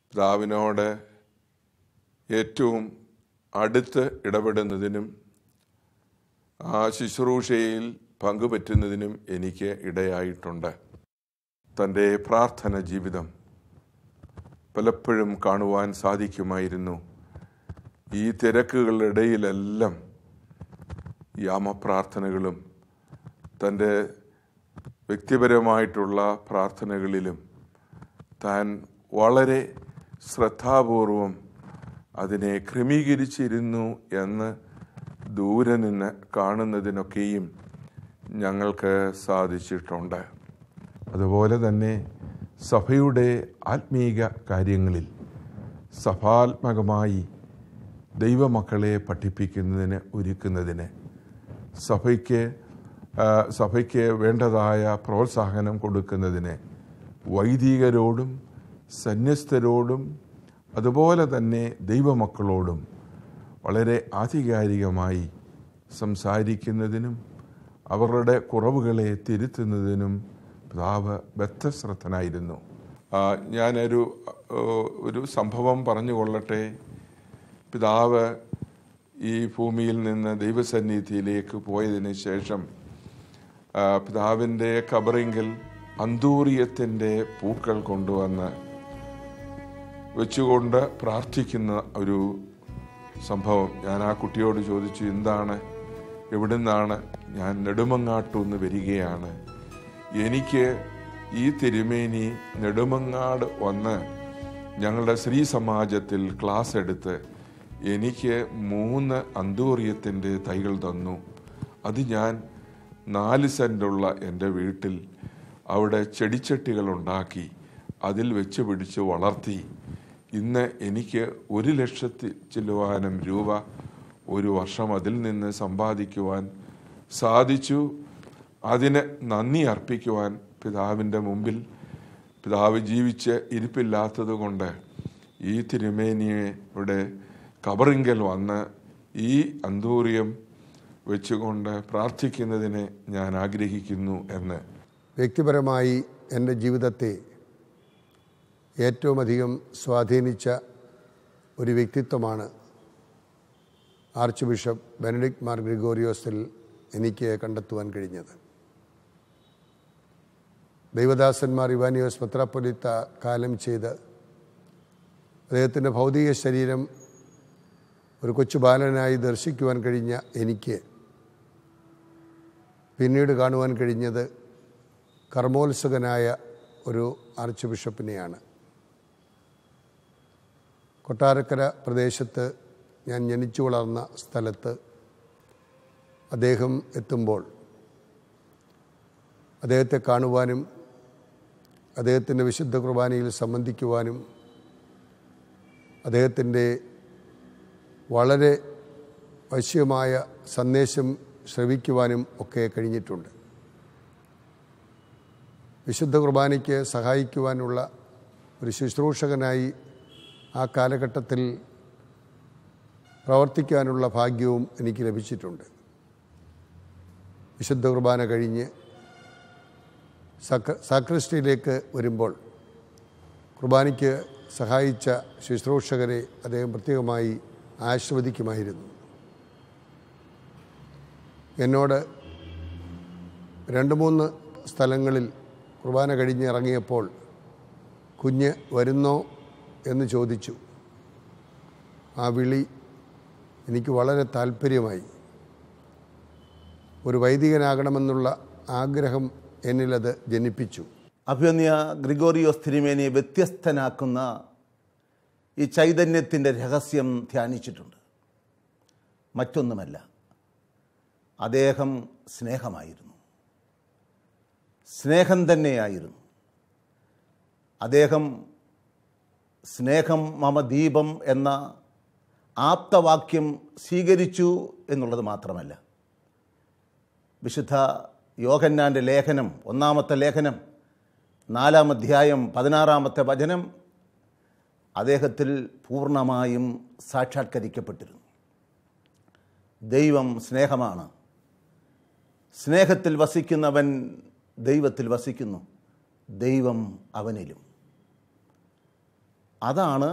പിതാവിനോട് ഏറ്റവും അടുത്ത് ഇടപെടുന്നതിനും ആ ശുശ്രൂഷയിൽ പങ്കുപറ്റുന്നതിനും എനിക്ക് ഇടയായിട്ടുണ്ട് തൻ്റെ പ്രാർത്ഥന ജീവിതം പലപ്പോഴും കാണുവാൻ സാധിക്കുമായിരുന്നു ഈ തിരക്കുകളുടെ ഇടയിലെല്ലാം യാമപ്രാർത്ഥനകളും തൻ്റെ വ്യക്തിപരമായിട്ടുള്ള പ്രാർത്ഥനകളിലും താൻ വളരെ ശ്രദ്ധാപൂർവം അതിനെ ക്രമീകരിച്ചിരുന്നു എന്ന് ദൂരെ നിന്ന് കാണുന്നതിനൊക്കെയും ഞങ്ങൾക്ക് സാധിച്ചിട്ടുണ്ട് അതുപോലെ തന്നെ സഭയുടെ ആത്മീക കാര്യങ്ങളിൽ സഭാത്മകമായി ദൈവമക്കളെ പഠിപ്പിക്കുന്നതിന് ഒരുക്കുന്നതിന് സഭയ്ക്ക് ആ, സഭയ്ക്ക് വേണ്ടതായ പ്രോത്സാഹനം കൊടുക്കുന്നതിന് വൈദികരോടും സന്യസ്തരോടും അതുപോലെ തന്നെ ദൈവമക്കളോടും വളരെ ആധികാരികമായി സംസാരിക്കുന്നതിനും അവരുടെ കുറവുകളെ തിരുത്തുന്നതിനും പിതാവ് ബദ്ധശ്രദ്ധനായിരുന്നു ആ, ഞാനൊരു ആ, ഒരു സംഭവം പറഞ്ഞു കൊള്ളട്ടെ പിതാവ് ഈ ഭൂമിയിൽ നിന്ന് ദൈവസന്നിധിയിലേക്ക് പോയതിന് ശേഷം ആ, പിതാവിൻ്റെ കബറിങ്കിൽ അന്തൂറിയത്തിൻ്റെ പൂക്കൾ കൊണ്ടുവന്ന് വെച്ചുകൊണ്ട് പ്രാർത്ഥിക്കുന്ന ഒരു സംഭവം ഞാൻ ആ കുട്ടിയോട് ചോദിച്ചു എന്താണ് എവിടുന്നാണ് ഞാൻ നെടുമങ്ങാട്ടുനിന്ന് വരികയാണ് എനിക്ക് ഈ തിരുമേനി നെടുമങ്ങാട് വന്ന് ഞങ്ങളുടെ ശ്രീ സമാജത്തിൽ ക്ലാസ് എടുത്ത് എനിക്ക് മൂന്ന് അന്തൂറിയത്തിൻ്റെ തൈകൾ തന്നു അത് ഞാൻ നാല് സെൻറ്റുള്ള എൻ്റെ വീട്ടിൽ അവിടെ ചെടിച്ചട്ടികൾ ഉണ്ടാക്കി അതിൽ വെച്ച് പിടിച്ച് വളർത്തി ഇന്ന് എനിക്ക് ഒരു ലക്ഷത്തി ചില്ലുവാനും രൂപ ഒരു വർഷം അതിൽ നിന്ന് സമ്പാദിക്കുവാൻ സാധിച്ചു അതിന് നന്ദി അർപ്പിക്കുവാൻ പിതാവിൻ്റെ മുമ്പിൽ പിതാവ് ജീവിച്ച് ഇരിപ്പില്ലാത്തത് കൊണ്ട് ഈ തിരുമേനിയുടെ കബറിങ്കൽ വന്ന് ഈ അന്തൂറിയം വെച്ചുകൊണ്ട് പ്രാർത്ഥിക്കുന്നതിനെ ഞാൻ ആഗ്രഹിക്കുന്നു എന്ന് വ്യക്തിപരമായി എൻ്റെ ജീവിതത്തെ ഏറ്റവും അധികം സ്വാധീനിച്ച ഒരു വ്യക്തിത്വമാണ് ആർച്ച് ബിഷപ്പ് ബെനഡിക്ട് മാർ ഗ്രിഗോറിയോസിൽ എനിക്ക് കണ്ടെത്തുവാൻ കഴിഞ്ഞത് ദൈവദാസന്മാർ ഇവാനിയോസ് മെത്രാപ്പൊലിത്ത കാലം ചെയ്ത് അദ്ദേഹത്തിൻ്റെ ഭൗതിക ശരീരം ഒരു കൊച്ചു ബാലനായി ദർശിക്കുവാൻ കഴിഞ്ഞ എനിക്ക് പിന്നീട് കാണുവാൻ കഴിഞ്ഞത് കർമ്മോത്സുകനായ ഒരു ആർച്ച് ബിഷപ്പിനെയാണ് കൊട്ടാരക്കര പ്രദേശത്ത് ഞാൻ ജനിച്ചു വളർന്ന സ്ഥലത്ത് അദ്ദേഹം എത്തുമ്പോൾ അദ്ദേഹത്തെ കാണുവാനും അദ്ദേഹത്തിൻ്റെ വിശുദ്ധ കുർബാനയിൽ സംബന്ധിക്കുവാനും അദ്ദേഹത്തിൻ്റെ വളരെ വശ്യമായ സന്ദേശം ശ്രവിക്കുവാനും ഒക്കെ കഴിഞ്ഞിട്ടുണ്ട് വിശുദ്ധ കുർബാനയ്ക്ക് സഹായിക്കുവാനുള്ള ഒരു ശുശ്രൂഷകനായി ആ കാലഘട്ടത്തിൽ പ്രവർത്തിക്കാനുള്ള ഭാഗ്യവും എനിക്ക് ലഭിച്ചിട്ടുണ്ട് വിശുദ്ധ കുർബാന കഴിഞ്ഞ് സക്ര സാക്രിസ്റ്റിയിലേക്ക് വരുമ്പോൾ കുർബാനയ്ക്ക് സഹായിച്ച ശുശ്രൂഷകരെ അദ്ദേഹം പ്രത്യേകമായി ആശീർവദിക്കുമായിരുന്നു എന്നോട് രണ്ട് മൂന്ന് സ്ഥലങ്ങളിൽ കുർബാന കഴിഞ്ഞ് ഇറങ്ങിയപ്പോൾ കുഞ്ഞ് വരുന്നോ എന്ന് ചോദിച്ചു ആ വിളി എനിക്ക് വളരെ താല്പര്യമായി ഒരു വൈദികനാകണമെന്നുള്ള ആഗ്രഹം എന്നിലത് ജനിപ്പിച്ചു അഭിമന്യ ഗ്രിഗോറിയോസ് തിരുമേനിയെ വ്യത്യസ്തനാക്കുന്ന ഈ ചൈതന്യത്തിൻ്റെ രഹസ്യം ധ്യാനിച്ചിട്ടുണ്ട് മറ്റൊന്നുമല്ല അദ്ദേഹം സ്നേഹമായിരുന്നു സ്നേഹം തന്നെയായിരുന്നു അദ്ദേഹം സ്നേഹം മമ ദീപം എന്ന ആപ്തവാക്യം സ്വീകരിച്ചു എന്നുള്ളത് മാത്രമല്ല വിശുദ്ധ യോഹന്നാൻ്റെ ലേഖനം ഒന്നാമത്തെ ലേഖനം നാലാം അധ്യായം പതിനാറാമത്തെ വചനം അദ്ദേഹത്തിൽ പൂർണ്ണമായും സാക്ഷാത്കരിക്കപ്പെട്ടിരുന്നു ദൈവം സ്നേഹമാണ് സ്നേഹത്തിൽ വസിക്കുന്നവൻ ദൈവത്തിൽ വസിക്കുന്നു ദൈവം അവനിലും അതാണ്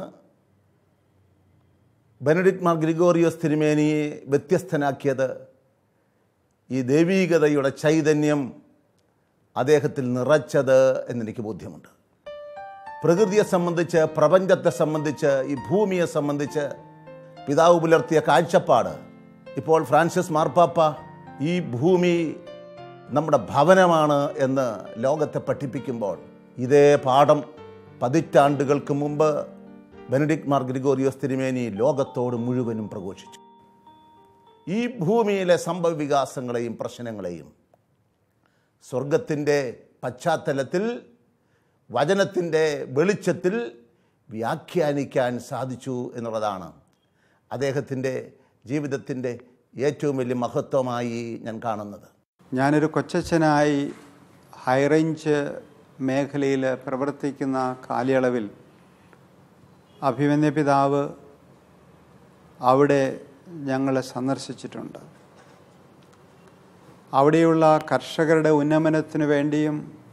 ബെനഡിക്ട് മാർ ഗ്രിഗോറിയോസ് തിരുമേനിയെ വ്യത്യസ്തനാക്കിയത് ഈ ദൈവീകതയുടെ ചൈതന്യം അദ്ദേഹത്തിൽ നിറച്ചത് എന്നെനിക്ക് ബോധ്യമുണ്ട് പ്രകൃതിയെ സംബന്ധിച്ച് പ്രപഞ്ചത്തെ സംബന്ധിച്ച് ഈ ഭൂമിയെ സംബന്ധിച്ച് പിതാവ് പുലർത്തിയ കാഴ്ചപ്പാട് ഇപ്പോൾ ഫ്രാൻസിസ് മാർപ്പാപ്പ ഈ ഭൂമി നമ്മുടെ ഭവനമാണ് എന്ന് ലോകത്തെ പഠിപ്പിക്കുമ്പോൾ ഇതേ പാഠം പതിറ്റാണ്ടുകൾക്ക് മുമ്പ് ബെനഡിക്ട് മാർ ഗ്രിഗോറിയോസ് തിരുമേനി ലോകത്തോട് മുഴുവനും പ്രഘോഷിച്ചു ഈ ഭൂമിയിലെ സംഭവ വികാസങ്ങളെയും പ്രശ്നങ്ങളെയും സ്വർഗത്തിൻ്റെ പശ്ചാത്തലത്തിൽ വചനത്തിൻ്റെ വെളിച്ചത്തിൽ വ്യാഖ്യാനിക്കാൻ സാധിച്ചു എന്നുള്ളതാണ് അദ്ദേഹത്തിൻ്റെ ജീവിതത്തിൻ്റെ ഏറ്റവും വലിയ മഹത്വമായി ഞാൻ കാണുന്നത് ഞാനൊരു കൊച്ചച്ഛനായി ഹൈറേഞ്ച് മേഖലയിൽ പ്രവർത്തിക്കുന്ന കാലയളവിൽ അഭിമന്യ പിതാവ് അവിടെ ഞങ്ങളെ സന്ദർശിച്ചിട്ടുണ്ട് അവിടെയുള്ള കർഷകരുടെ ഉന്നമനത്തിന് വേണ്ടിയും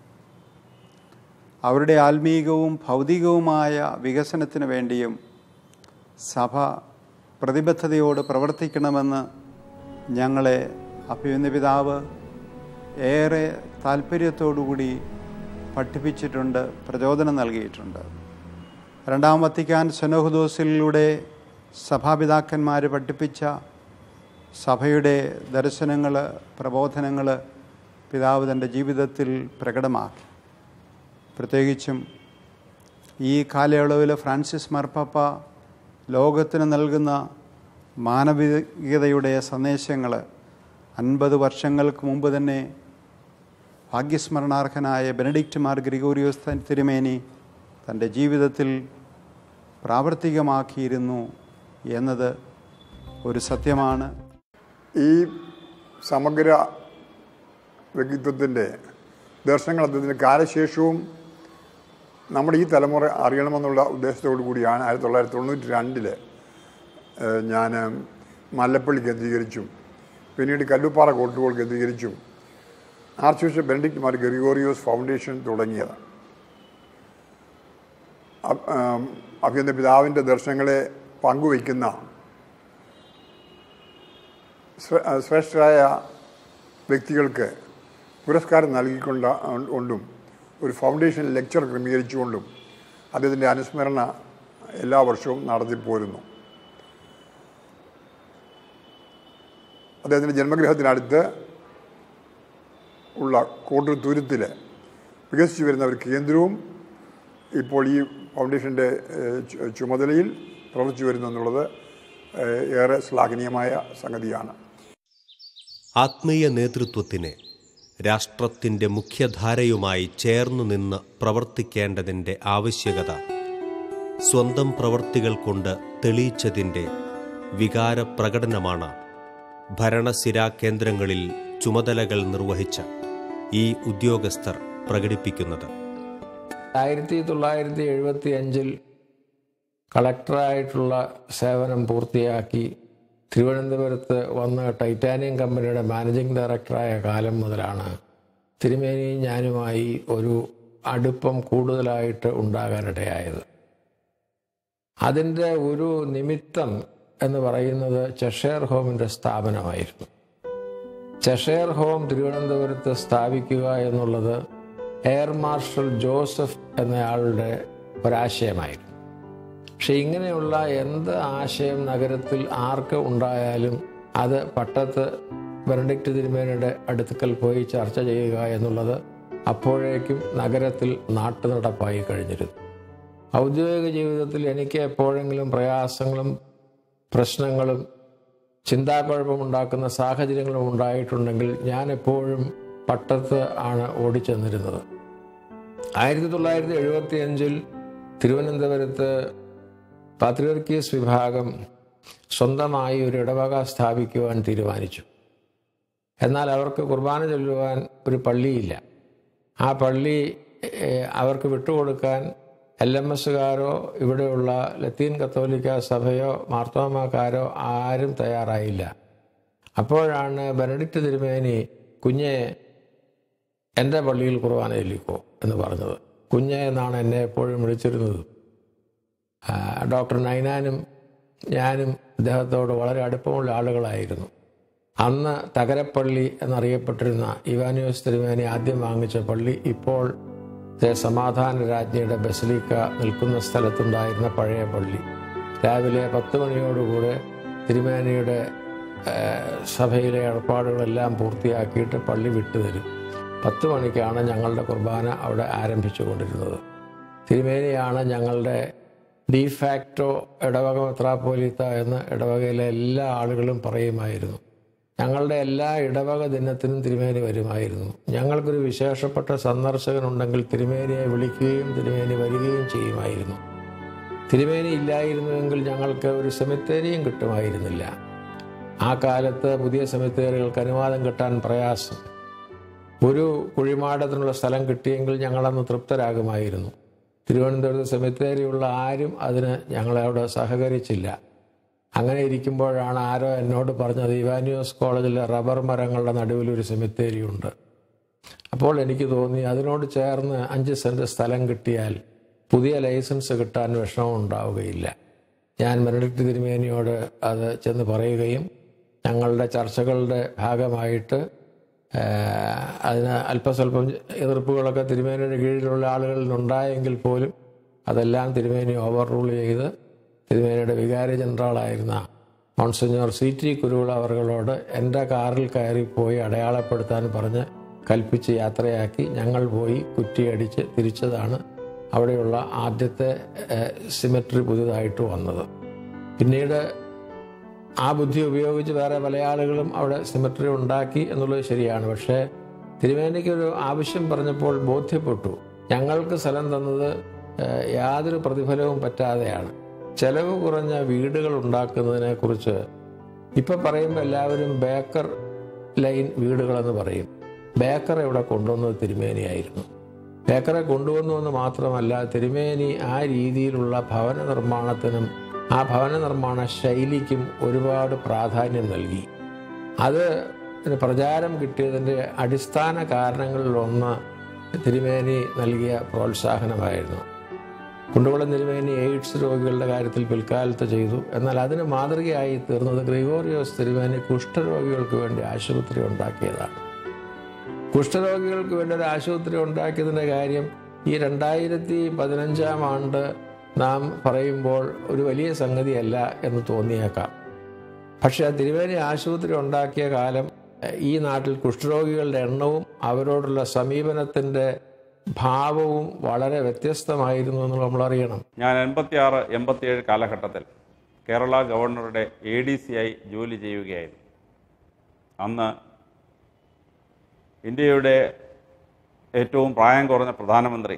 അവരുടെ ആത്മീകവും ഭൗതികവുമായ വികസനത്തിന് വേണ്ടിയും സഭ പ്രതിബദ്ധതയോട് പ്രവർത്തിക്കണമെന്ന് ഞങ്ങളെ അഭിമന്യ പിതാവ് ഏറെ താല്പര്യത്തോടുകൂടി പഠിപ്പിച്ചിട്ടുണ്ട് പ്രചോദനം നൽകിയിട്ടുണ്ട് രണ്ടാം വത്തിക്കാൻ സെനോഹുദോസിലൂടെ സഭാപിതാക്കന്മാർ പഠിപ്പിച്ച സഭയുടെ ദർശനങ്ങൾ പ്രബോധനങ്ങൾ പിതാവ് തൻ്റെ ജീവിതത്തിൽ പ്രകടമാക്കി പ്രത്യേകിച്ചും ഈ കാലയളവിൽ ഫ്രാൻസിസ് മാർപ്പാപ്പ ലോകത്തിന് നൽകുന്ന മാനവികതയുടെ സന്ദേശങ്ങൾ അൻപത് വർഷങ്ങൾക്ക് മുമ്പ് തന്നെ ഭാഗ്യസ്മരണാർഹനായ ബെനഡിക്റ്റ് മാർ ഗ്രിഗോറിയോസ് തിരുമേനി തൻ്റെ ജീവിതത്തിൽ പ്രാവർത്തികമാക്കിയിരുന്നു എന്നത് ഒരു സത്യമാണ് ഈ സമഗ്ര വ്യക്തിത്വത്തിൻ്റെ ദർശനങ്ങൾ അദ്ദേഹത്തിൻ്റെ കാലശേഷവും നമ്മുടെ ഈ തലമുറ അറിയണമെന്നുള്ള ഉദ്ദേശത്തോടു കൂടിയാണ് ആയിരത്തി തൊള്ളായിരത്തി തൊണ്ണൂറ്റി രണ്ടിൽ ഞാൻ മല്ലപ്പള്ളി കേന്ദ്രീകരിച്ചും പിന്നീട് കല്ലുപ്പാറ കോട്ടുകോൾ കേന്ദ്രീകരിച്ചും archbishop Benedict Mar Gregorios foundation തുടങ്ങിയത് അഭ്യന്തര പിതാവിൻ്റെ ദർശനങ്ങളെ പങ്കുവയ്ക്കുന്ന ശ്ര- ശ്രേഷ്ഠരായ വ്യക്തികൾക്ക് പുരസ്കാരം നൽകിക്കൊണ്ട് കൊണ്ടും ഒരു ഫൗണ്ടേഷൻ ലെക്ചർ ക്രമീകരിച്ചുകൊണ്ടും അദ്ദേഹത്തിൻ്റെ അനുസ്മരണ എല്ലാ വർഷവും നടത്തിപ്പോരുന്നു അദ്ദേഹത്തിൻ്റെ ജന്മഗൃഹത്തിനടുത്ത് ഉള്ള കോട്ടൂർ തുരുത്തിൽ വികസിച്ചു വരുന്ന ഒരു കേന്ദ്രവും ഇപ്പോൾ ഈ ഫൗണ്ടേഷൻ്റെ ഏഹ്, ചു- ചുമതലയിൽ പ്രവർത്തിച്ചു വരുന്നു എന്നുള്ളത് ഏഹ്, ഏറെ ശ്ലാഘനീയമായ സംഗതിയാണ് ആത്മീയ നേതൃത്വത്തിന് രാഷ്ട്രത്തിൻ്റെ മുഖ്യധാരയുമായി ചേർന്നു നിന്ന് പ്രവർത്തിക്കേണ്ടതിൻ്റെ ആവശ്യകത സ്വന്തം പ്രവർത്തികൾ കൊണ്ട് തെളിയിച്ചതിൻ്റെ വികാരപ്രകടനമാണ് ഭരണസിരാ കേന്ദ്രങ്ങളിൽ ചുമതലകൾ നിർവഹിച്ച ഈ ഉദ്യോഗസ്ഥർ പ്രകടിപ്പിക്കുന്നത് ആയിരത്തി തൊള്ളായിരത്തി എഴുപത്തി അഞ്ചിൽ കളക്ടറായിട്ടുള്ള സേവനം പൂർത്തിയാക്കി തിരുവനന്തപുരത്ത് വന്ന് ടൈറ്റാനിയം കമ്പനിയുടെ മാനേജിംഗ് ഡയറക്ടറായ കാലം മുതലാണ് തിരുമേനി ഞാനുമായി ഒരു അടുപ്പം കൂടുതലായിട്ട് ഉണ്ടാകാനിടയായത് അതിൻ്റെ ഒരു നിമിത്തം എന്ന് പറയുന്നത് ചെഷയർ ഹോമിൻ്റെ സ്ഥാപനമായിരുന്നു ചെഷയർ ഹോം തിരുവനന്തപുരത്ത് സ്ഥാപിക്കുക എന്നുള്ളത് എയർ മാർഷൽ ജോസഫ് എന്നയാളുടെ ഒരാശയമായിരുന്നു പക്ഷെ ഇങ്ങനെയുള്ള എന്ത് ആശയം നഗരത്തിൽ ആർക്ക് ഉണ്ടായാലും അത് പട്ടത്ത് ബെനഡിക്റ്റ് തിരുമേനയുടെ അടുക്കൽ പോയി ചർച്ച ചെയ്യുക എന്നുള്ളത് അപ്പോഴേക്കും നഗരത്തിൽ നാട്ടുനടപ്പായി കഴിഞ്ഞിരുന്നു ഔദ്യോഗിക ജീവിതത്തിൽ എനിക്ക് എപ്പോഴെങ്കിലും പ്രയാസങ്ങളും പ്രശ്നങ്ങളും ചിന്താക്കുഴപ്പമുണ്ടാക്കുന്ന സാഹചര്യങ്ങളും ഉണ്ടായിട്ടുണ്ടെങ്കിൽ ഞാൻ എപ്പോഴും പട്ടത്ത് ആണ് ഓടിച്ചെന്നിരുന്നത് ആയിരത്തി തൊള്ളായിരത്തി എഴുപത്തി അഞ്ചിൽ തിരുവനന്തപുരത്ത് പാത്രിയർക്കീസ് വിഭാഗം സ്വന്തമായി ഒരു ഇടവക സ്ഥാപിക്കുവാൻ തീരുമാനിച്ചു എന്നാൽ അവർക്ക് കുർബാന ചൊല്ലുവാൻ ഒരു പള്ളിയില്ല ആ പള്ളി ഏഹ്, അവർക്ക് വിട്ടുകൊടുക്കാൻ എൽ എം എസ്സുകാരോ ഇവിടെയുള്ള ലത്തീൻ കത്തോലിക്ക സഭയോ മാർത്തോമാക്കാരോ ആരും തയ്യാറായില്ല അപ്പോഴാണ് ബെനഡിക്റ്റ് തിരുമേനി കുഞ്ഞെ എൻ്റെ പള്ളിയിൽ കുർബാന ചൊല്ലിക്കോ എന്ന് പറഞ്ഞത് കുഞ്ഞെ എന്നാണ് എന്നെ എപ്പോഴും വിളിച്ചിരുന്നത് ഡോക്ടർ നൈനാനും ഞാനും അദ്ദേഹത്തോട് വളരെ അടുപ്പമുള്ള ആളുകളായിരുന്നു അന്ന് തകരപ്പള്ളി എന്നറിയപ്പെട്ടിരുന്ന ഇവാനിയോസ് തിരുമേനി ആദ്യം വാങ്ങിച്ച പള്ളി ഇപ്പോൾ ദേ സമാധാന രാജ്ഞിയുടെ ബസലിക്ക നിൽക്കുന്ന സ്ഥലത്തുണ്ടായിരുന്ന പഴയ പള്ളി രാവിലെ പത്ത് മണിയോടുകൂടെ തിരുമേനിയുടെ ഏഹ്, സഭയിലെ ഏർപ്പാടുകളെല്ലാം പൂർത്തിയാക്കിയിട്ട് പള്ളി വിട്ടുതരും പത്ത് മണിക്കാണ് ഞങ്ങളുടെ കുർബാന അവിടെ ആരംഭിച്ചുകൊണ്ടിരുന്നത് തിരുമേനിയാണ് ഞങ്ങളുടെ ഡിഫാക്റ്റോ ഇടവക മെത്രാപ്പോലീത്ത എന്ന് ഇടവകയിലെ എല്ലാ ആളുകളും പറയുമായിരുന്നു ഞങ്ങളുടെ എല്ലാ ഇടവക ദിനത്തിനും തിരുമേനി വരുമായിരുന്നു ഞങ്ങൾക്കൊരു വിശേഷപ്പെട്ട സന്ദർശകനുണ്ടെങ്കിൽ തിരുമേനിയെ വിളിക്കുകയും തിരുമേനി വരികയും ചെയ്യുമായിരുന്നു തിരുമേനി ഇല്ലായിരുന്നുവെങ്കിൽ ഞങ്ങൾക്ക് ഒരു സെമിത്തേരിയും കിട്ടുമായിരുന്നില്ല ആ കാലത്ത് പുതിയ സെമിത്തേരികൾക്ക് അനുവാദം കിട്ടാൻ പ്രയാസം ഒരു കുഴിമാടത്തിനുള്ള സ്ഥലം കിട്ടിയെങ്കിൽ ഞങ്ങളന്ന് തൃപ്തരാകുമായിരുന്നു തിരുവനന്തപുരത്ത് സെമിത്തേരിയുള്ള ആരും അതിന് ഞങ്ങളോട് സഹകരിച്ചില്ല അങ്ങനെ ഇരിക്കുമ്പോഴാണ് ആരോ എന്നോട് പറഞ്ഞത് ഇവാനിയോസ് കോളേജിലെ റബ്ബർ മരങ്ങളുടെ നടുവിൽ ഒരു സെമിത്തേരി ഉണ്ട് അപ്പോൾ എനിക്ക് തോന്നി അതിനോട് ചേർന്ന് അഞ്ച് സെൻറ്റ് സ്ഥലം കിട്ടിയാൽ പുതിയ ലൈസൻസ് കിട്ടാൻ വിഷമം ഉണ്ടാവുകയില്ല ഞാൻ മെനഡിക്ട് തിരുമേനിയോട് അത് ചെന്ന് പറയുകയും ഞങ്ങളുടെ ചർച്ചകളുടെ ഭാഗമായിട്ട് ഏഹ്, അതിന് അല്പസ്വല്പം എതിർപ്പുകളൊക്കെ തിരുമേനിയുടെ കീഴിലുള്ള ആളുകളിൽ നിന്നുണ്ടായെങ്കിൽ പോലും അതെല്ലാം തിരുമേനി ഓവർ റൂൾ ചെയ്ത് തിരുമേനിയുടെ വികാരി ജനറലായിരുന്ന മോൺസിഞ്ഞോർ സി ടി കുരുവിള അവர்களോട് എൻ്റെ കാറിൽ കയറിപ്പോയി അടയാളപ്പെടുത്താൻ പറഞ്ഞ് കൽപ്പിച്ച് യാത്രയാക്കി ഞങ്ങൾ പോയി കുറ്റിയടിച്ച് തിരിച്ചതാണ് അവിടെയുള്ള ആദ്യത്തെ സിമെട്രി പുതിയതായിട്ട് വന്നത് പിന്നീട് ആ ബുദ്ധി ഉപയോഗിച്ച് വേറെ പല ആളുകളും അവിടെ സിമെട്രി ഉണ്ടാക്കി എന്നുള്ളത് ശരിയാണ് പക്ഷേ തിരുമേനിക്ക് ഒരു ആവശ്യം പറഞ്ഞപ്പോൾ ബോധ്യപ്പെട്ടു ഞങ്ങൾക്ക് സ്ഥലം തന്നത് ഏഹ്, യാതൊരു പ്രതിഫലവും പറ്റാതെയാണ് ചെലവ് കുറഞ്ഞ വീടുകൾ ഉണ്ടാക്കുന്നതിനെ കുറിച്ച് ഇപ്പം പറയുമ്പോൾ എല്ലാവരും ബേക്കർ ലൈൻ വീടുകളെന്ന് പറയും ബേക്കർ ഇവിടെ കൊണ്ടുവന്നത് തിരുമേനിയായിരുന്നു ബേക്കറെ കൊണ്ടുവന്നു എന്ന് മാത്രമല്ല തിരുമേനി ആ രീതിയിലുള്ള ഭവന നിർമ്മാണത്തിനും ആ ഭവന നിർമ്മാണ ശൈലിക്കും ഒരുപാട് പ്രാധാന്യം നൽകി അത് ഇതിന് പ്രചാരം കിട്ടിയതിൻ്റെ അടിസ്ഥാന കാരണങ്ങളിലൊന്ന് തിരുമേനി നൽകിയ പ്രോത്സാഹനമായിരുന്നു കുണ്ടുകുളം തിരുമേനി എയ്ഡ്സ് രോഗികളുടെ കാര്യത്തിൽ പിൽക്കാലത്ത് ചെയ്തു എന്നാൽ അതിന് മാതൃകയായി തീർന്നത് ഗ്രിഗോറിയോസ് തിരുമേനി കുഷ്ഠരോഗികൾക്ക് വേണ്ടി ആശുപത്രി ഉണ്ടാക്കിയതാണ് കുഷ്ഠരോഗികൾക്ക് വേണ്ടി ഒരു ആശുപത്രി ഉണ്ടാക്കിയതിൻ്റെ കാര്യം ഈ രണ്ടായിരത്തി പതിനഞ്ചാം ആണ്ട് നാം പറയുമ്പോൾ ഒരു വലിയ സംഗതിയല്ല എന്ന് തോന്നിയേക്കാം പക്ഷേ തിരുവേനി ആശുപത്രി ഉണ്ടാക്കിയ കാലം എഹ്, ഈ നാട്ടിൽ കുഷ്ഠരോഗികളുടെ എണ്ണവും അവരോടുള്ള സമീപനത്തിൻ്റെ ഭാവവും വളരെ വ്യത്യസ്തമായിരുന്നു എന്ന് നമ്മൾ അറിയണം ഞാൻ എൺപത്തി ആറ് എൺപത്തിയേഴ് കാലഘട്ടത്തിൽ കേരള ഗവർണറുടെ എ ഡി സി ആയി ജോലി ചെയ്യുകയായിരുന്നു അന്ന് ഇന്ത്യയുടെ ഏറ്റവും പ്രായം കുറഞ്ഞ പ്രധാനമന്ത്രി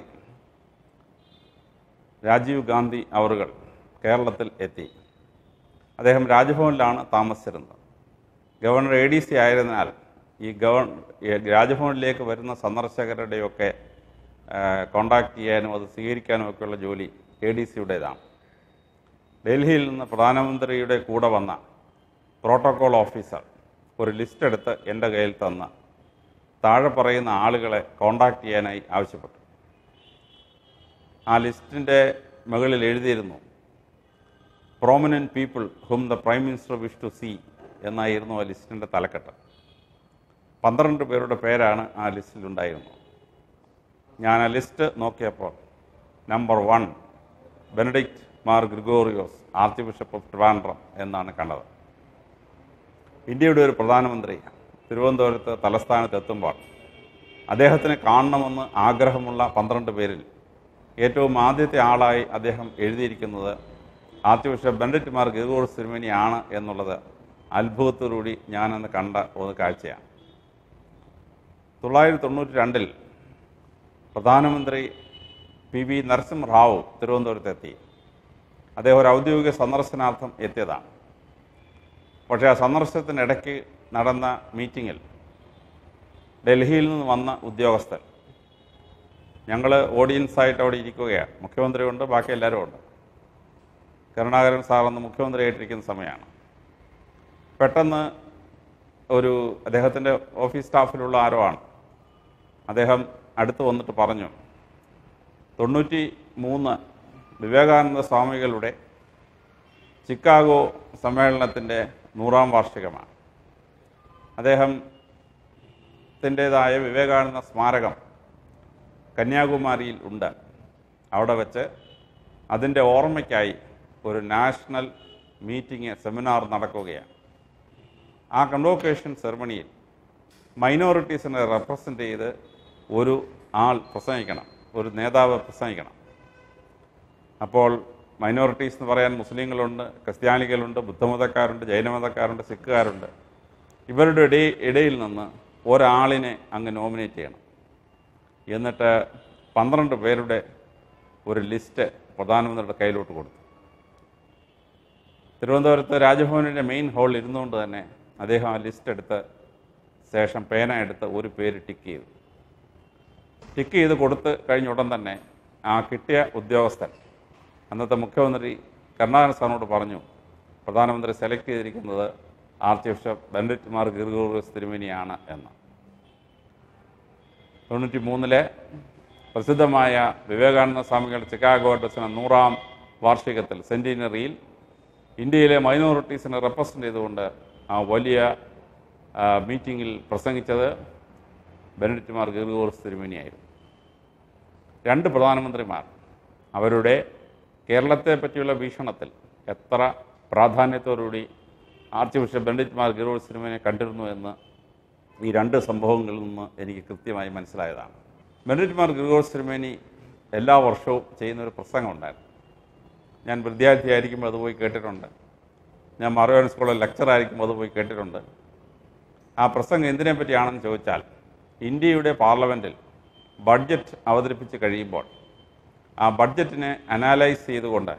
രാജീവ് ഗാന്ധി അവറുകൾ കേരളത്തിൽ എത്തി അദ്ദേഹം രാജ്ഭവനിലാണ് താമസിച്ചിരുന്നത് ഗവർണർ എ ഡി സി ആയതിനാൽ ഈ ഗവ ഈ രാജ്ഭവനിലേക്ക് വരുന്ന സന്ദർശകരുടെയൊക്കെ കോണ്ടാക്ട് ചെയ്യാനും അത് സ്വീകരിക്കാനും ഒക്കെയുള്ള ജോലി എ ഡി സിയുടേതാണ് ഡൽഹിയിൽ നിന്ന് പ്രധാനമന്ത്രിയുടെ കൂടെ വന്ന പ്രോട്ടോകോൾ ഓഫീസർ ഒരു ലിസ്റ്റ് എടുത്ത് എൻ്റെ കയ്യിൽ തന്ന് താഴെ പറയുന്ന ആളുകളെ കോണ്ടാക്ട് ചെയ്യാനായി ആവശ്യപ്പെട്ടു ആ ലിസ്റ്റിൻ്റെ മുകളിൽ എഴുതിയിരുന്നു prominent people whom the prime minister wish to see എന്നായിരുന്നു ആ ലിസ്റ്റിൻ്റെ തലക്കെട്ട് പന്ത്രണ്ട് പേരുടെ പേരാണ് ആ ലിസ്റ്റിലുണ്ടായിരുന്നത് ഞാൻ ആ ലിസ്റ്റ് നോക്കിയപ്പോൾ number one Benedict Mar Gregorios archbishop of Trivandrum എന്നാണ് കണ്ടത് ഇന്ത്യയുടെ ഒരു പ്രധാനമന്ത്രി തിരുവനന്തപുരത്ത് തലസ്ഥാനത്ത് എത്തുമ്പോൾ അദ്ദേഹത്തിനെ കാണണമെന്ന് ആഗ്രഹമുള്ള പന്ത്രണ്ട് പേരിൽ ഏറ്റവും ആദ്യത്തെ ആളായി അദ്ദേഹം എഴുതിയിരിക്കുന്നത് archbishop Benedict Mar Gregorios തിരുമേനിയാണ് എന്നുള്ളത് അത്ഭുതത്തോടുകൂടി ഞാനന്ന് കണ്ട ഒരു കാഴ്ചയാണ് തൊള്ളായിരത്തി തൊണ്ണൂറ്റി രണ്ടിൽ പ്രധാനമന്ത്രി പി വി നരസിംഹറാവു തിരുവനന്തപുരത്തെത്തി അദ്ദേഹം ഒരു ഔദ്യോഗിക സന്ദർശനാർത്ഥം എത്തിയതാണ് പക്ഷേ ആ സന്ദർശനത്തിനിടയ്ക്ക് നടന്ന മീറ്റിങ്ങിൽ ഡൽഹിയിൽ നിന്ന് വന്ന ഉദ്യോഗസ്ഥൻ ഞങ്ങൾ ഓഡിയൻസായിട്ട് അവിടെ ഇരിക്കുകയാണ് മുഖ്യമന്ത്രിയുണ്ട് ബാക്കി എല്ലാവരും ഉണ്ട് കരുണാകരൻ സാർ അന്ന് മുഖ്യമന്ത്രിയായിട്ടിരിക്കുന്ന സമയമാണ് പെട്ടെന്ന് ഒരു അദ്ദേഹത്തിൻ്റെ ഓഫീസ് സ്റ്റാഫിലുള്ള ആരോ ആണ് അദ്ദേഹം അടുത്ത് വന്നിട്ട് പറഞ്ഞു തൊണ്ണൂറ്റി മൂന്ന് വിവേകാനന്ദ സ്വാമികളുടെ ചിക്കാഗോ സമ്മേളനത്തിൻ്റെ നൂറാം വാർഷികമാണ് അദ്ദേഹം ത്തിൻ്റെതായ വിവേകാനന്ദ സ്മാരകം കന്യാകുമാരിയിൽ ഉണ്ട് അവിടെ വെച്ച് അതിൻ്റെ ഓർമ്മയ്ക്കായി ഒരു നാഷണൽ മീറ്റിംഗ് സെമിനാർ നടക്കുകയാണ് ആ കൺവോക്കേഷൻ സെറമണിയിൽ മൈനോറിറ്റീസിനെ റെപ്രസെൻ്റ് ചെയ്ത് ഒരു ആൾ പ്രസംഗിക്കണം ഒരു നേതാവ് പ്രസംഗിക്കണം അപ്പോൾ മൈനോറിറ്റീസ് എന്ന് പറയാൻ മുസ്ലിങ്ങളുണ്ട് ക്രിസ്ത്യാനികളുണ്ട് ബുദ്ധമതക്കാരുണ്ട് ജൈനമതക്കാരുണ്ട് സിഖുകാരുണ്ട് ഇവരുടെ ഇടയിൽ ഇടയിൽ നിന്ന് ഒരാളിനെ അങ്ങ് നോമിനേറ്റ് ചെയ്യണം എന്നിട്ട് പന്ത്രണ്ട് പേരുടെ ഒരു ലിസ്റ്റ് പ്രധാനമന്ത്രിയുടെ കയ്യിലോട്ട് കൊടുത്തു തിരുവനന്തപുരത്ത് രാജ്ഭവനിൻ്റെ മെയിൻ ഹാളിൽ ഇരുന്നുകൊണ്ട് തന്നെ അദ്ദേഹം ആ ലിസ്റ്റ് എടുത്ത് ശേഷം പേന എടുത്ത് ഒരു പേര് ടിക്ക് ചെയ്തു ടിക്ക് ചെയ്ത് കൊടുത്ത് കഴിഞ്ഞ ഉടൻ തന്നെ ആ കിട്ടിയ ഉദ്യോഗസ്ഥൻ അന്നത്തെ മുഖ്യമന്ത്രി കരുണാകരൻ സാറിനോട് പറഞ്ഞു പ്രധാനമന്ത്രി സെലക്ട് ചെയ്തിരിക്കുന്നത് archbishop Benedict Mar Gregorios തിരുമേനിയാണ് എന്ന് തൊണ്ണൂറ്റി മൂന്നിലെ പ്രസിദ്ധമായ വിവേകാനന്ദ സ്വാമികളുടെ ചിക്കാഗോ അഡ്രസ്സിന് നൂറാം വാർഷികത്തിൽ സെൻറ്റിനറിയിൽ ഇന്ത്യയിലെ മൈനോറിറ്റീസിനെ റെപ്രസെൻ്റ് ചെയ്തുകൊണ്ട് ആ വലിയ ആ, മീറ്റിങ്ങിൽ പ്രസംഗിച്ചത് ബെനഡിറ്റ് മാർ ഗിർഗോറിയസ് തിരുമേനിയായിരുന്നു രണ്ട് പ്രധാനമന്ത്രിമാർ അവരുടെ കേരളത്തെ പറ്റിയുള്ള വീക്ഷണത്തിൽ എത്ര പ്രാധാന്യത്തോടുകൂടി archbishop Benedict Mar Gregorios തിരുമേനിയെ കണ്ടിരുന്നു എന്ന് ഈ രണ്ട് സംഭവങ്ങളിൽ നിന്ന് എനിക്ക് കൃത്യമായി മനസ്സിലായതാണ് ബെനഡിറ്റ് മാർ ഗിർഗോറിയസ് തിരുമേനി എല്ലാ വർഷവും ചെയ്യുന്നൊരു പ്രസംഗം ഉണ്ടായിരുന്നു ഞാൻ വിദ്യാർത്ഥിയായിരിക്കുമ്പോൾ അത് പോയി കേട്ടിട്ടുണ്ട് ഞാൻ മറയോൺ സ്കൂളിൽ ലെക്ചർ ആയിരിക്കുമ്പോൾ അത് പോയി കേട്ടിട്ടുണ്ട് ആ പ്രസംഗം എന്തിനെ പറ്റിയാണെന്ന് ചോദിച്ചാൽ ഇന്ത്യയുടെ പാർലമെൻറ്റിൽ ബഡ്ജറ്റ് അവതരിപ്പിച്ച് കഴിയുമ്പോൾ ആ ബഡ്ജറ്റിനെ അനാലൈസ് ചെയ്തുകൊണ്ട്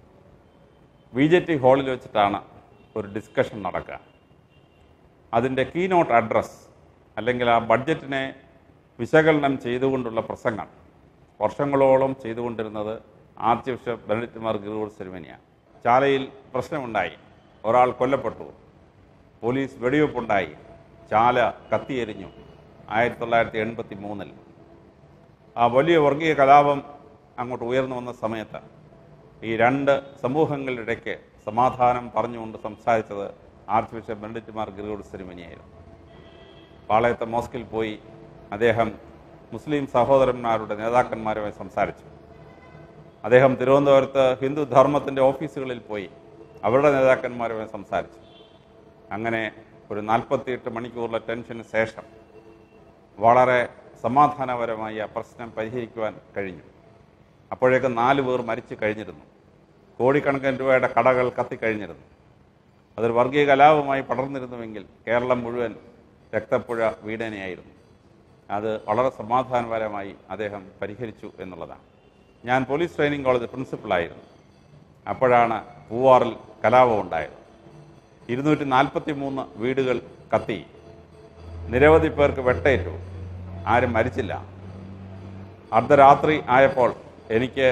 വി ജെ ടി ഹാളിൽ വെച്ചിട്ടാണ് ഒരു ഡിസ്കഷൻ നടക്കുക അതിൻ്റെ കീനോട്ട് അഡ്രസ് അല്ലെങ്കിൽ ആ ബഡ്ജറ്റിനെ വിശകലനം ചെയ്തുകൊണ്ടുള്ള പ്രസംഗം വർഷങ്ങളോളം ചെയ്തുകൊണ്ടിരുന്നത് ആർച്ച് ബിഷപ്പ് ബെനഡിറ്റ് മാർ ഗിറൂർ സെരുമനിയാണ് ചാലയിൽ പ്രശ്നമുണ്ടായി ഒരാൾ കൊല്ലപ്പെട്ടു പോലീസ് വെടിവെപ്പുണ്ടായി ചാല കത്തിയെരിഞ്ഞു ആയിരത്തി തൊള്ളായിരത്തി എൺപത്തി മൂന്നിൽ ആ വലിയ വർഗീയ കലാപം അങ്ങോട്ട് ഉയർന്നു വന്ന സമയത്ത് ഈ രണ്ട് സമൂഹങ്ങളുടെ ഇടയ്ക്ക് സമാധാനം പറഞ്ഞുകൊണ്ട് സംസാരിച്ചത് ആർച്ച് ബിഷപ്പ് ബെനഡിറ്റ് മാർ ഗിറൂർ സെരുമനിയായിരുന്നു പാളയത്തെ മോസ്കിൽ പോയി അദ്ദേഹം മുസ്ലിം സഹോദരന്മാരുടെ നേതാക്കന്മാരുമായി സംസാരിച്ചു അദ്ദേഹം തിരുവനന്തപുരത്ത് ഹിന്ദു ധർമ്മത്തിൻ്റെ ഓഫീസുകളിൽ പോയി അവരുടെ നേതാക്കന്മാരുമായി സംസാരിച്ചു അങ്ങനെ ഒരു നാൽപ്പത്തിയെട്ട് മണിക്കൂറിലെ ടെൻഷന് ശേഷം വളരെ സമാധാനപരമായി ആ പ്രശ്നം പരിഹരിക്കുവാൻ കഴിഞ്ഞു അപ്പോഴേക്ക് നാല് പേർ മരിച്ചു കഴിഞ്ഞിരുന്നു കോടിക്കണക്കിന് രൂപയുടെ കടകൾ കത്തിക്കഴിഞ്ഞിരുന്നു അതൊരു വർഗീയ കലാപമായി പടർന്നിരുന്നുവെങ്കിൽ കേരളം മുഴുവൻ രക്തപ്പുഴ വീടനയായിരുന്നു അത് വളരെ സമാധാനപരമായി അദ്ദേഹം പരിഹരിച്ചു എന്നുള്ളതാണ് ഞാൻ പോലീസ് ട്രെയിനിങ് കോളേജ് പ്രിൻസിപ്പളായിരുന്നു അപ്പോഴാണ് പൂവാറിൽ കലാപം ഉണ്ടായത് ഇരുന്നൂറ്റി നാൽപ്പത്തി മൂന്ന് വീടുകൾ കത്തി നിരവധി പേർക്ക് വെട്ടേറ്റു ആരും മരിച്ചില്ല അർദ്ധരാത്രി ആയപ്പോൾ എനിക്ക്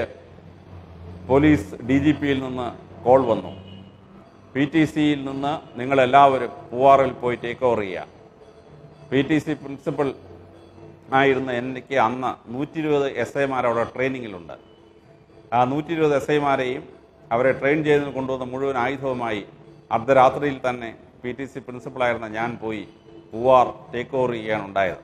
പോലീസ് ഡി ജി പിയിൽ നിന്ന് കോൾ വന്നു പി ടി സിയിൽ നിന്ന് നിങ്ങളെല്ലാവരും പൂവാറിൽ പോയി ടേക്ക് ഓവർ ചെയ്യുക പി ടി സി പ്രിൻസിപ്പൽ ആയിരുന്ന എനിക്ക് അന്ന് നൂറ്റി ഇരുപത് എസ് ഐമാർ അവിടെ ട്രെയിനിങ്ങിലുണ്ട് ആ നൂറ്റി ഇരുപത് എസ് ഐമാരെയും അവരെ ട്രെയിൻ ചെയ്ത് കൊണ്ടുവന്ന മുഴുവൻ ആയുധവുമായി അർദ്ധരാത്രിയിൽ തന്നെ പി ടി സി പ്രിൻസിപ്പളായിരുന്ന ഞാൻ പോയി പൂവാർ ടേക്ക് ഓവർ ചെയ്യുകയാണ് ഉണ്ടായത്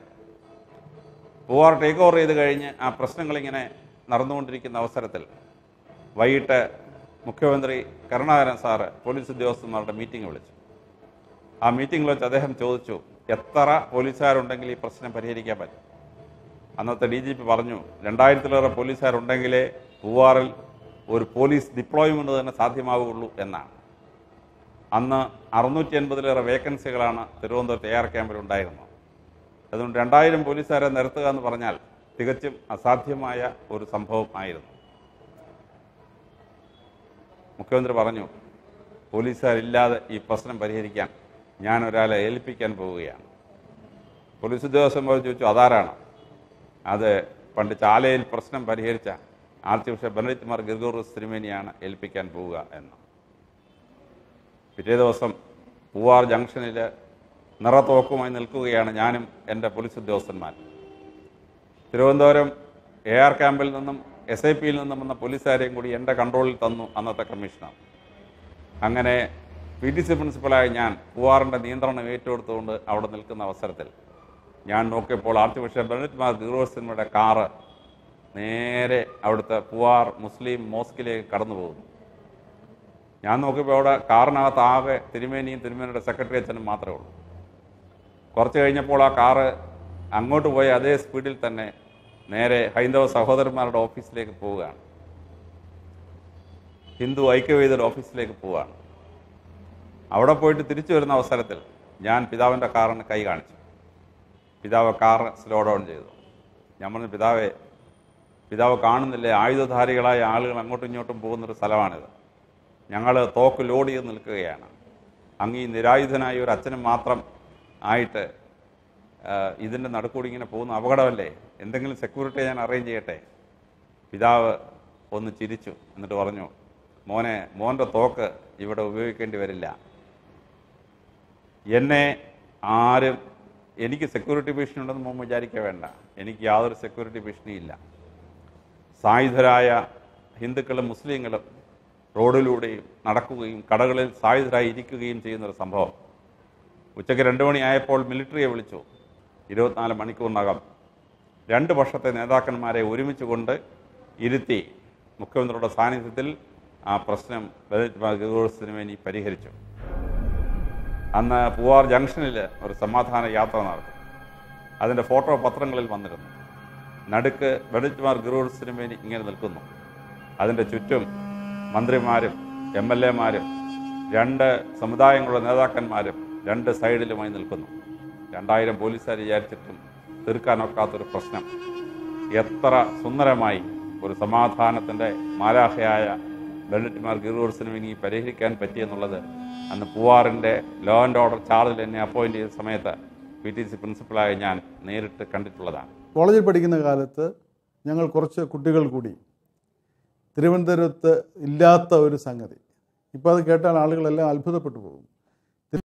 പൂവാർ ടേക്ക് ഓവർ ചെയ്ത് കഴിഞ്ഞ് ആ പ്രശ്നങ്ങളിങ്ങനെ നടന്നുകൊണ്ടിരിക്കുന്ന അവസരത്തിൽ വൈകിട്ട് മുഖ്യമന്ത്രി കരുണാകരൻ സാറ് പോലീസ് ഉദ്യോഗസ്ഥന്മാരുടെ മീറ്റിംഗ് വിളിച്ചു ആ മീറ്റിംഗിൽ വെച്ച് അദ്ദേഹം ചോദിച്ചു എത്ര പോലീസുകാരുണ്ടെങ്കിൽ ഈ പ്രശ്നം പരിഹരിക്കാൻ പറ്റും അന്നത്തെ ഡി ജി പി പറഞ്ഞു രണ്ടായിരത്തിലേറെ പോലീസുകാരുണ്ടെങ്കിലേ പൂവാറിൽ ഒരു പോലീസ് ഡിപ്ലോയ്മെൻറ്റ് തന്നെ സാധ്യമാവുകയുള്ളൂ എന്നാണ് അന്ന് അറുന്നൂറ്റി എൺപതിലേറെ വേക്കൻസികളാണ് തിരുവനന്തപുരത്ത് എ ആർ ക്യാമ്പിൽ ഉണ്ടായിരുന്നത് അതുകൊണ്ട് രണ്ടായിരം പോലീസുകാരെ നിരത്തുക എന്ന് പറഞ്ഞാൽ തികച്ചും അസാധ്യമായ ഒരു സംഭവം ആയിരുന്നു മുഖ്യമന്ത്രി പറഞ്ഞു പോലീസുകാരില്ലാതെ ഈ പ്രശ്നം പരിഹരിക്കാൻ ഞാൻ ഒരാളെ ഏൽപ്പിക്കാൻ പോവുകയാണ് പോലീസ് ഉദ്യോഗസ്ഥന്മാർ ചോദിച്ചു അതാരാണ് അത് പണ്ട് ചാലയിൽ പ്രശ്നം പരിഹരിച്ച archbishop Benedict Mar Gregorios തിരുമേനിയാണ് ഏൽപ്പിക്കാൻ പോവുക എന്ന് പിറ്റേ ദിവസം പൂവാർ ജംഗ്ഷനിൽ നിറത്തോക്കുമായി നിൽക്കുകയാണ് ഞാനും എൻ്റെ പോലീസ് ഉദ്യോഗസ്ഥന്മാർ തിരുവനന്തപുരം എ ആർ ക്യാമ്പിൽ നിന്നും എസ് ഐ പിയിൽ നിന്നും വന്ന പോലീസുകാരെയും കൂടി എൻ്റെ കൺട്രോളിൽ തന്നു അന്നത്തെ കമ്മീഷണർ അങ്ങനെ പി ടി സി പ്രിൻസിപ്പലായ ഞാൻ പൂവാറിൻ്റെ നിയന്ത്രണം ഏറ്റെടുത്തുകൊണ്ട് അവിടെ നിൽക്കുന്ന അവസരത്തിൽ ഞാൻ നോക്കിയപ്പോൾ ആർച്ച് ബിഷപ്പ് ബെനറ്റ് മാർ ഗീറോസിനയുടെ കാറ് നേരെ അവിടുത്തെ പൂവാർ മുസ്ലിം മോസ്കിലേക്ക് കടന്നു പോകുന്നു ഞാൻ നോക്കിയപ്പോൾ അവിടെ കാറിനകത്ത് ആകെ തിരുമേനിയും തിരുമേനിയുടെ സെക്രട്ടറി അച്ഛനും മാത്രമേ ഉള്ളൂ കുറച്ച് കഴിഞ്ഞപ്പോൾ ആ കാറ് അങ്ങോട്ട് പോയ അതേ സ്പീഡിൽ തന്നെ നേരെ ഹൈന്ദവ സഹോദരന്മാരുടെ ഓഫീസിലേക്ക് പോവുകയാണ് ഹിന്ദു ഐക്യവേദിയുടെ ഓഫീസിലേക്ക് പോവുകയാണ് അവിടെ പോയിട്ട് തിരിച്ചു വരുന്ന അവസരത്തിൽ ഞാൻ പിതാവിൻ്റെ കാറിന് കൈ കാണിച്ചു പിതാവ് കാർ സ്ലോ ഡൗൺ ചെയ്തു ഞാൻ പറഞ്ഞു പിതാവേ പിതാവ് കാണുന്നില്ലേ ആയുധധാരികളായ ആളുകൾ അങ്ങോട്ടും ഇങ്ങോട്ടും പോകുന്നൊരു സ്ഥലമാണിത് ഞങ്ങൾ തോക്ക് ലോഡ് ചെയ്ത് നിൽക്കുകയാണ് അങ്ങ് ഈ നിരായുധനായ ഒരു അച്ഛനും മാത്രം ആയിട്ട് ഇതിൻ്റെ നടുക്കൂടി ഇങ്ങനെ പോകുന്ന അപകടമല്ലേ എന്തെങ്കിലും സെക്യൂരിറ്റി ഞാൻ അറേഞ്ച് ചെയ്യട്ടെ പിതാവ് ഒന്ന് ചിരിച്ചു എന്നിട്ട് പറഞ്ഞു മോനെ മോൻ്റെ തോക്ക് ഇവിടെ ഉപയോഗിക്കേണ്ടി വരില്ല എന്നെ ആരും എനിക്ക് സെക്യൂരിറ്റി ഭീഷണി ഉണ്ടെന്ന് മോൻ വിചാരിക്കുക വേണ്ട എനിക്ക് യാതൊരു സെക്യൂരിറ്റി ഭീഷണിയില്ല സായുധരായ ഹിന്ദുക്കളും മുസ്ലിങ്ങളും റോഡിലൂടെയും നടക്കുകയും കടകളിൽ സായുധരായി ഇരിക്കുകയും ചെയ്യുന്നൊരു സംഭവം ഉച്ചയ്ക്ക് രണ്ട് മണിയായപ്പോൾ മിലിറ്ററിയെ വിളിച്ചു ഇരുപത്തിനാല് മണിക്കൂറിനകം രണ്ട് വർഷത്തെ നേതാക്കന്മാരെ ഒരുമിച്ച് കൊണ്ട് ഇരുത്തി മുഖ്യമന്ത്രിയുടെ സാന്നിധ്യത്തിൽ ആ പ്രശ്നം ഗൗരവത്തിന് പരിഹരിച്ചു അന്ന് പൂവാർ ജംഗ്ഷനിൽ ഒരു സമാധാന യാത്ര നടത്തി അതിൻ്റെ ഫോട്ടോ പത്രങ്ങളിൽ വന്നിരുന്നു നടുക്ക് വെളിച്ചുമാർ ഗുരുവർ സിനിമേനി ഇങ്ങനെ നിൽക്കുന്നു അതിൻ്റെ ചുറ്റും മന്ത്രിമാരും എം എൽ എമാരും രണ്ട് സമുദായങ്ങളുടെ നേതാക്കന്മാരും രണ്ട് സൈഡിലുമായി നിൽക്കുന്നു രണ്ടായിരം പോലീസുകാർ വിചാരിച്ചിട്ടും തീർക്കാനൊക്കാത്തൊരു പ്രശ്നം എത്ര സുന്ദരമായി ഒരു സമാധാനത്തിൻ്റെ മാലാഹയായ ബെല്ലറ്റ്മാർ ഗിറൂർ സിനിമയ്ക്ക് പരിഹരിക്കാൻ പറ്റിയെന്നുള്ളത് അന്ന് പൂവാറിൻ്റെ ലോ ആൻഡ് ഓർഡർ ചാർജിൽ എന്നെ അപ്പോയിൻ്റ് ചെയ്ത സമയത്ത് പി ടി സി പ്രിൻസിപ്പളായി ഞാൻ നേരിട്ട് കണ്ടിട്ടുള്ളതാണ് കോളേജിൽ പഠിക്കുന്ന കാലത്ത് ഞങ്ങൾ കുറച്ച് കുട്ടികൾ കൂടി തിരുവനന്തപുരത്ത് ഇല്ലാത്ത ഒരു സംഗതി ഇപ്പോൾ അത് കേട്ടാൽ ആളുകളെല്ലാം അത്ഭുതപ്പെട്ടു പോകും